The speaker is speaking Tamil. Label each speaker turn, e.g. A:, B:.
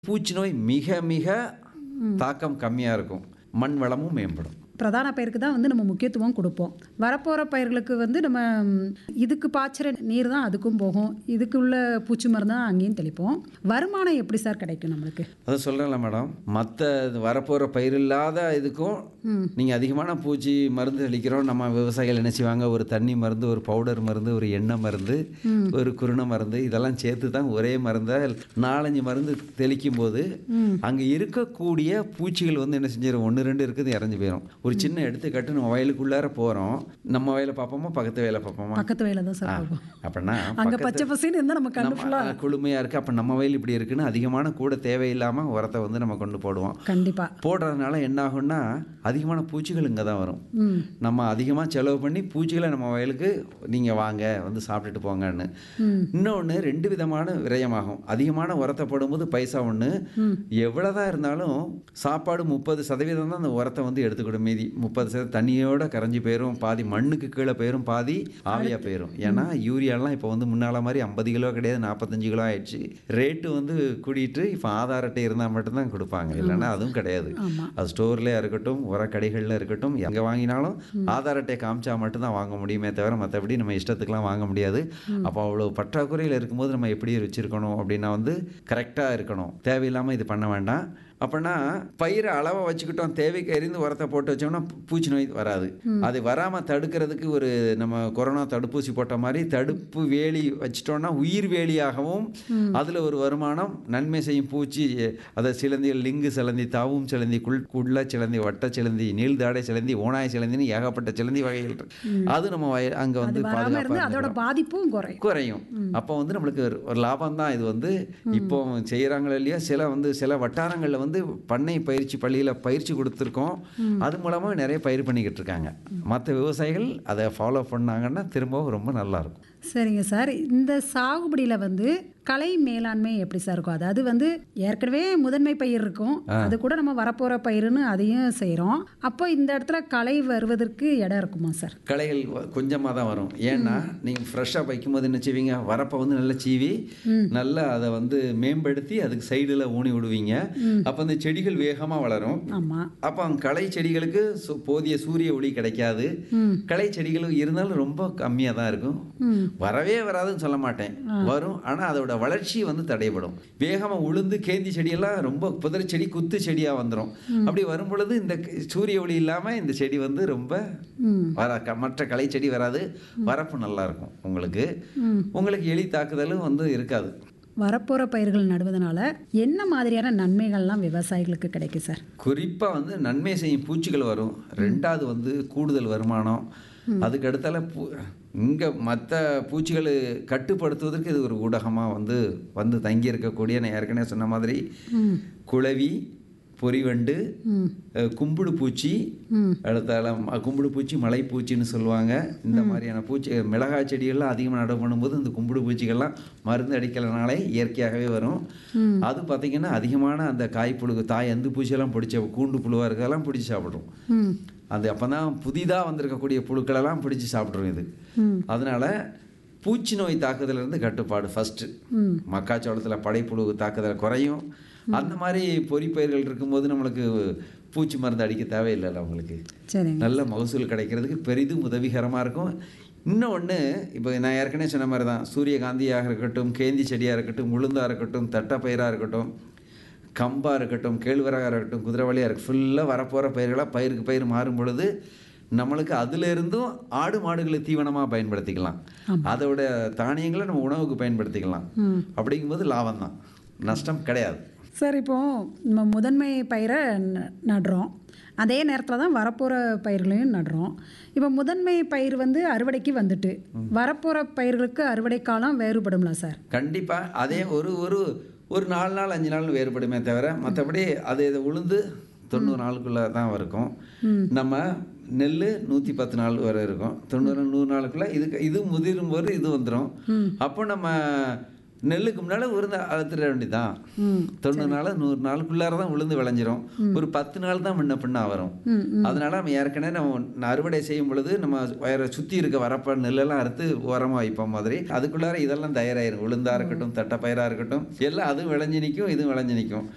A: பூச்சி நோய் மிக மிக தாக்கம் கம்மியாக இருக்கும் மண் வளமும் மேம்படும்
B: பிரதான பயிருக்கு தான் வந்து நம்ம முக்கியத்துவம் கொடுப்போம் வரப்போகிற பயிர்களுக்கு வந்து நம்ம ம், இதுக்கு பாய்ச்சுற நீர் தான் அதுக்கும் போகும் இதுக்கு உள்ள பூச்சி மருந்து தான் அங்கேயும் தெளிப்போம் வருமானம் எப்படி சார் கிடைக்கும் நம்மளுக்கு
A: அதை சொல்கிறேன்ல மேடம் மற்ற வரப்போகிற பயிர் இல்லாத இதுக்கும் நீங்கள் அதிகமான பூச்சி மருந்து தெளிக்கிறோம் நம்ம விவசாயிகள் என்ன செய்வாங்க ஒரு தண்ணி மருந்து ஒரு பவுடர் மருந்து ஒரு எண்ணெய் மருந்து ஒரு குருணை மருந்து இதெல்லாம் சேர்த்து தான் ஒரே மருந்தை நாலஞ்சு மருந்து தெளிக்கும் போது அங்கே இருக்கக்கூடிய பூச்சிகள் வந்து என்ன செஞ்சிடும் ஒன்று ரெண்டு இருக்குது இறஞ்சி போயிடும் ஒரு சின்ன எடுத்துக்காட்டு நம்ம வயலுக்குள்ளார போகிறோம் நம்ம வயலை பார்ப்போமா பக்கத்து வயலை பார்ப்போமா
B: பக்கத்து வயலில் தான் சார் போகும்
A: அப்படின்னா
B: அங்கே பச்சை பசேன்னு இருந்தால் நம்ம கண்டு
A: நம்ம குளுமையாக இருக்குது அப்போ நம்ம வயல் இப்படி இருக்குன்னு அதிகமான கூட தேவையில்லாமல் உரத்தை வந்து நம்ம கொண்டு போடுவோம்
B: கண்டிப்பாக
A: போடுறதுனால என்ன ஆகும்னா அதிகமான பூச்சிகள் இங்கே தான் வரும்
B: ம்
A: நம்ம அதிகமாக செலவு பண்ணி பூச்சிகளை நம்ம வயலுக்கு நீங்கள் வாங்க வந்து சாப்பிட்டுட்டு போங்கன்னு இன்னொன்று ரெண்டு விதமான விரயமாகும் அதிகமான உரத்தை போடும்போது பைசா ஒன்று எவ்வளோதான் இருந்தாலும் சாப்பாடு முப்பது சதவீதம் தான் அந்த உரத்தை வந்து எடுத்துக்கிடும் மீதி முப்பது சதவீதம் தண்ணியோட கரைஞ்சி போயிடும் பாதி மண்ணுக்கு கீழே போயிடும் பாதி ஆவியாக போயிடும் ஏன்னா யூரியாலாம் இப்போ வந்து முன்னால மாதிரி ஐம்பது கிலோ கிடையாது நாற்பத்தஞ்சு கிலோ ஆயிடுச்சு ரேட்டு வந்து கூடிட்டு இப்போ ஆதார் அட்டை இருந்தால் மட்டும்தான் கொடுப்பாங்க இல்லைன்னா அதுவும் கிடையாது அது ஸ்டோர்லேயே இருக்கட்டும் உர கடைகளில் இருக்கட்டும் எங்கே வாங்கினாலும் ஆதார் அட்டை காமிச்சா மட்டும்தான் வாங்க முடியுமே தவிர மற்றபடி நம்ம இஷ்டத்துக்குலாம் வாங்க முடியாது அப்போ அவ்வளோ பற்றாக்குறையில் இருக்கும்போது நம்ம எப்படி வச்சுருக்கணும் அப்படின்னா வந்து கரெக்டாக இருக்கணும் தேவையில்லாமல் இது பண்ண வேண்டாம் அப்படின்னா பயிரை அளவாக வச்சுக்கிட்டோம் தேவைக்கு அறிந்து உரத்தை போட்டு வச்சோம்னா பூச்சி நோய் வராது அது வராமல் தடுக்கிறதுக்கு ஒரு நம்ம கொரோனா தடுப்பூசி போட்ட மாதிரி தடுப்பு வேலி வச்சிட்டோம்னா உயிர் வேலியாகவும் அதில் ஒரு வருமானம் நன்மை செய்யும் பூச்சி அதை சிலந்திகள் லிங்கு சிலந்தி தாவும் சிலந்தி குள் குள்ள சிலந்தி வட்ட சிலந்தி நீள்தாடை சிலந்தி ஓனாய் சிலந்தின்னு ஏகப்பட்ட சிலந்தி வகைகள் இருக்கு அது நம்ம வய அங்கே வந்து
B: வராமல் இருந்து
A: பாதுகாப்பாக
B: அதோட பாதிப்பும் குறையும்
A: குறையும் அப்போ வந்து நம்மளுக்கு ஒரு- ஒரு லாபம் தான் இது வந்து இப்போ செய்கிறாங்களோ இல்லையா சில வந்து சில வட்டாரங்களில் வந்து பண்ணை பயிற்சி பள்ளியில் பயிற்சி கொடுத்துருக்கோம் அது மூலமாக நிறைய பயிர் பண்ணிக்கிட்டு இருக்காங்க மற்ற விவசாயிகள் அதை ஃபாலோ பண்ணாங்கன்னா திரும்பவும் ரொம்ப நல்லா இருக்கும்
B: சரிங்க சார் இந்த சாகுபடியில் வந்து கலை மேலாண்மை எப்படி சார் இருக்கும் அதாவது வந்து ஏற்கனவே முதன்மை பயிர் இருக்கும் அது கூட நம்ம வரப்போகிற பயிருன்னு அதையும் செய்கிறோம் அப்போ இந்த இடத்துல களை வருவதற்கு இடம் இருக்குமா சார்
A: களைகள் கொஞ்சமாக தான் வரும் ஏன்னா நீங்கள் ஃப்ரெஷ்ஷாக வைக்கும்போது என்ன செய்வீங்க வரப்பை வந்து நல்லா சீவி நல்லா அதை வந்து மேம்படுத்தி அதுக்கு சைடில் ஊனி விடுவீங்க அப்போ அந்த செடிகள் வேகமாக வளரும்
B: ஆமாம்
A: அப்போ அந்த களை செடிகளுக்கு சு- போதிய சூரிய ஒளி கிடைக்காது களை செடிகள் இருந்தாலும் ரொம்ப கம்மியாக தான் இருக்கும் வரவே வராதுன்னு சொல்ல மாட்டேன் வரும் ஆனால் அதோட வளர்ச்சி வந்து தடைபடும் வேகமாக உளுந்து கேந்தி செடியெல்லாம் ரொம்ப புதர் செடி குத்து செடியாக வந்துடும் அப்படி வரும் பொழுது இந்த க- சூரிய ஒளி இல்லாமல் இந்த செடி வந்து ரொம்ப வர க- மற்ற களை செடி வராது வரப்பு நல்லா இருக்கும் உங்களுக்கு உங்களுக்கு எலி தாக்குதலும் வந்து இருக்காது
B: வரப்போகிற பயிர்கள் நடுவதனால என்ன மாதிரியான நன்மைகள்லாம் விவசாயிகளுக்கு கிடைக்கும் சார்
A: குறிப்பாக வந்து நன்மை செய்யும் பூச்சிகள் வரும் ரெண்டாவது வந்து கூடுதல் வருமானம் அதுக்கு அடுத்தால பூ இங்கே மற்ற பூச்சிகளை கட்டுப்படுத்துவதற்கு இது ஒரு ஊடகமாக வந்து வந்து தங்கி இருக்கக்கூடிய நான் ஏற்கனவே சொன்ன மாதிரி குளவி பொறிவண்டு அஹ், கும்புடு பூச்சி அடுத்தால ம- கும்புடு பூச்சி மலைப்பூச்சின்னு சொல்லுவாங்க இந்த மாதிரியான பூச்சி மிளகாய் செடிகள்லாம் அதிகமாக நடவு பண்ணும்போது இந்த கும்புடு பூச்சிகள்லாம் மருந்து அடிக்கிறதுனாலே இயற்கையாகவே வரும் அது பார்த்திங்கன்னா அதிகமான அந்த காய்ப்புழு தாய் எந்த பூச்சியெல்லாம் பிடிச்ச கூண்டு புழுவாக இருக்கிறதெல்லாம் பிடிச்சி சாப்பிடும்
B: ம்
A: அது அப்போ தான் புதிதாக வந்திருக்கக்கூடிய புழுக்களெல்லாம் பிடிச்சி சாப்பிட்ரும் இது அதனால பூச்சி நோய் தாக்குதலிருந்து கட்டுப்பாடு ஃபஸ்ட்டு மக்காச்சோளத்தில் படைப்புழு தாக்குதல் குறையும் அந்த மாதிரி பொறிப்பயிர்கள் இருக்கும்போது நம்மளுக்கு பூச்சி மருந்து அடிக்க தேவையில்லைல்ல உங்களுக்கு
B: சரிங்க
A: நல்ல மகசூல் கிடைக்கிறதுக்கு பெரிதும் உதவிகரமாக இருக்கும் இன்னொன்று இப்போ நான் ஏற்கனவே சொன்ன மாதிரி தான் சூரியகாந்தியாக இருக்கட்டும் கேந்தி செடியாக இருக்கட்டும் உளுந்தாக இருக்கட்டும் தட்டைப்பயிராக இருக்கட்டும் கம்பாக இருக்கட்டும் கேழ்வரகாக இருக்கட்டும் குதிரைவழியாக இருக்கு ஃபுல்லாக வரப்போகிற பயிர்களாக பயிருக்கு பயிர் மாறும் பொழுது நம்மளுக்கு அதிலிருந்தும் ஆடு மாடுகளை தீவனமாக பயன்படுத்திக்கலாம் அதோட தானியங்களை நம்ம உணவுக்கு பயன்படுத்திக்கலாம் அப்படிங்கும்போது லாபம் தான் நஷ்டம் கிடையாது
B: சார் இப்போ நம்ம முதன்மை பயிரை ந- நடுறோம் அதே நேரத்தில் தான் வரப்போகிற பயிர்களையும் நடுறோம் இப்போ முதன்மை பயிர் வந்து அறுவடைக்கு வந்துட்டு வரப்போகிற பயிர்களுக்கு அறுவடை காலம் வேறுபடும்ல சார்
A: கண்டிப்பாக அதே ஒரு ஒரு ஒரு நாலு நாள் அஞ்சு நாள் வேறுபடுமே தவிர மற்றபடி அது இது உளுந்து தொண்ணூறு நாளுக்குள்ளே தான் இருக்கும் நம்ம நெல் நூற்றி பத்து நாள் வரை இருக்கும் தொண்ணூறு நூறு நாளுக்குள்ளே இது இது முதிரும் போது இது வந்துடும் அப்போ நம்ம நெல்லுக்கு முன்னால் உளுந்து அழுத்திட வேண்டியதான் தொண்ணூறு நாள் நூறு நாளுக்குள்ளார தான் உளுந்து விளைஞ்சிரும் ஒரு பத்து நாள் தான் முன்ன பின்னா வரும் அதனால நம்ம ஏற்கனவே நம்ம அறுவடை செய்யும் பொழுது நம்ம வயரை சுற்றி இருக்க வரப்ப நெல்லெல்லாம் அறுத்து ஓரமாக வைப்போம் மாதிரி அதுக்குள்ளார இதெல்லாம் தயாராகிரும் உளுந்தா இருக்கட்டும் தட்டைப்பயிராக இருக்கட்டும் எல்லாம் அதுவும் விளைஞ்சு நிற்கும் இதுவும் விளைஞ்சு நிற்கும்